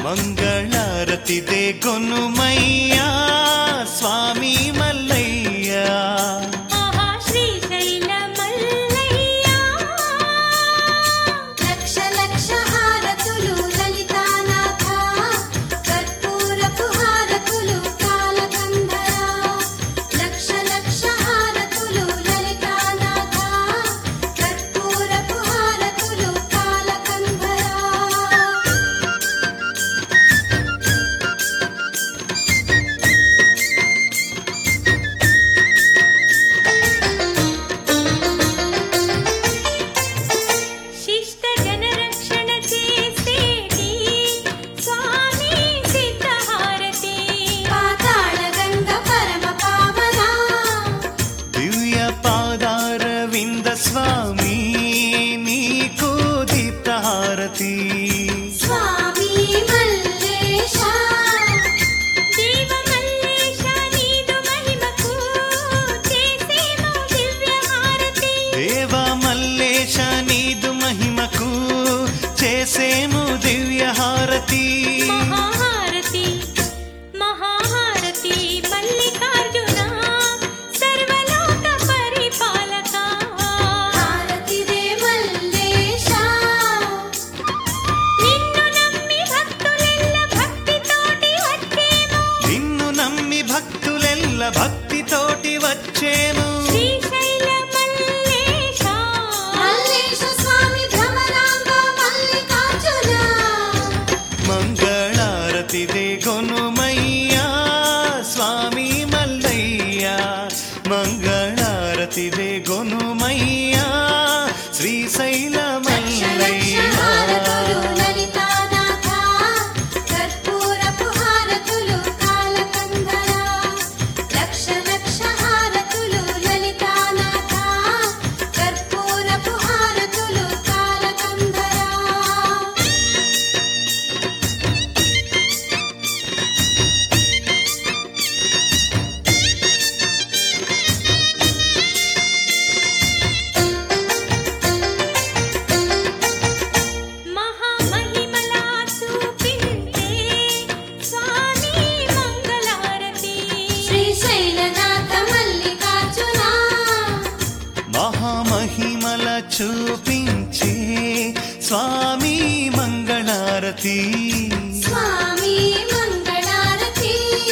మంగళారతిదే కొనుమయ్యా స్వామి మల్లయ్యా ఆహా శ్రీశైల మల్లయ్య లక్ష లక్ష హారతులు లలితానాథ కర్పూరపు హారతులు కాలకంధర లక్ష లక్ష హారతులు లలితానాథ కర్పూరపు హారతులు కాలకంధర శిష్ట జనరక్షణ చేసేటి స్వామి సిద్ధహారతి పాతాళ గంగ పరమ పావన దివ్య పాదార వింద స్వామి నీకు దీప్తహారతి స్వామి మల్లేశ దేవ మల్లేశ నీదు మహిమకు చేసేము దివ్యహారతి దేవ మల్లేశ నీదు మహిమకు చేసేము దివ్యహారతి మహాహారతి మహాహారతి మల్లికార్జున సర్వలోక పరిపాలక హారతి రే మల్లేశ నిన్ను నమ్మి భక్తులెల్ల భక్తితోటి వచ్చేము నిన్ను నమ్మి భక్తులెల్ల భక్తితోటి వచ్చేము శ్రీశైల మల్లేశ మల్లేశ స్వామి భ్రమరాంగ మల్లికార్జున మంగళారతిదే కొనుమయ్యా స్వామి మల్లయ్యా మంగళారతిదే కొనుమయ్యా శ్రీశైల లక్ష లక్ష హారతులు మల్లయ్యా లలితానాథ కర్పూరపు హారతులు కాలకంధర లక్ష లక్ష హారతులు లలితానాథ కర్పూరపు హారతులు కాలకంధర మహామహిమలా చూపించే స్వామి మంగళారతి శ్రీశైలనాథ మల్లికార్జున మహామహిమల చూపించే స్వామి మంగళారతి స్వామి మంగళారతి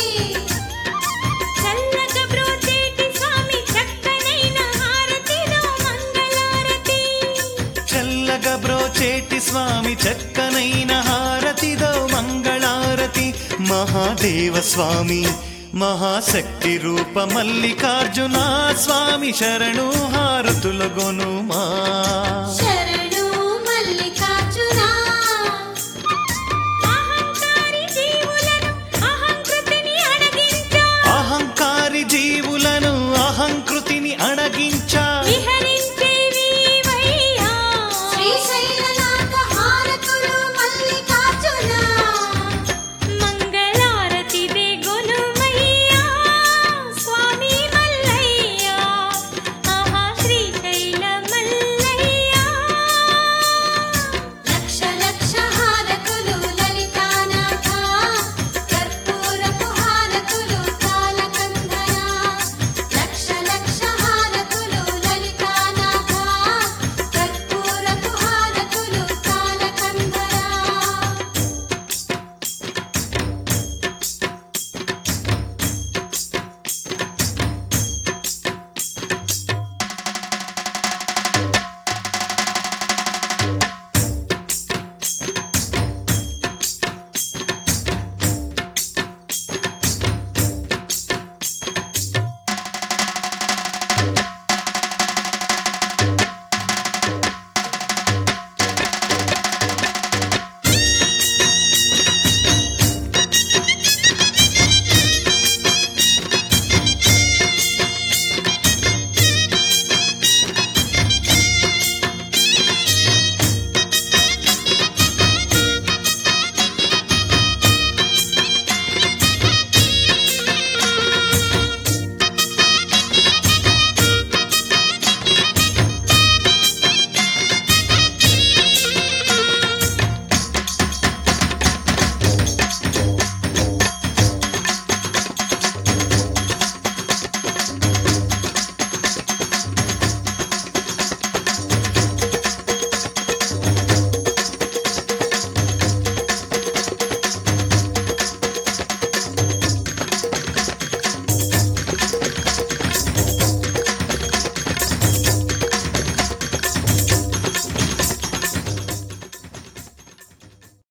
చల్లగా బ్రోచేటి స్వామి చక్కనైన హారతిలో మంగళారతి చల్లగా బ్రోచేటి స్వామి చక్కనైన హారతిదో మంగళారతి మహాదేవ స్వామి మహాశక్తి రూప మల్లికార్జున స్వామి శరణు హారతుల గొనుమా శరణ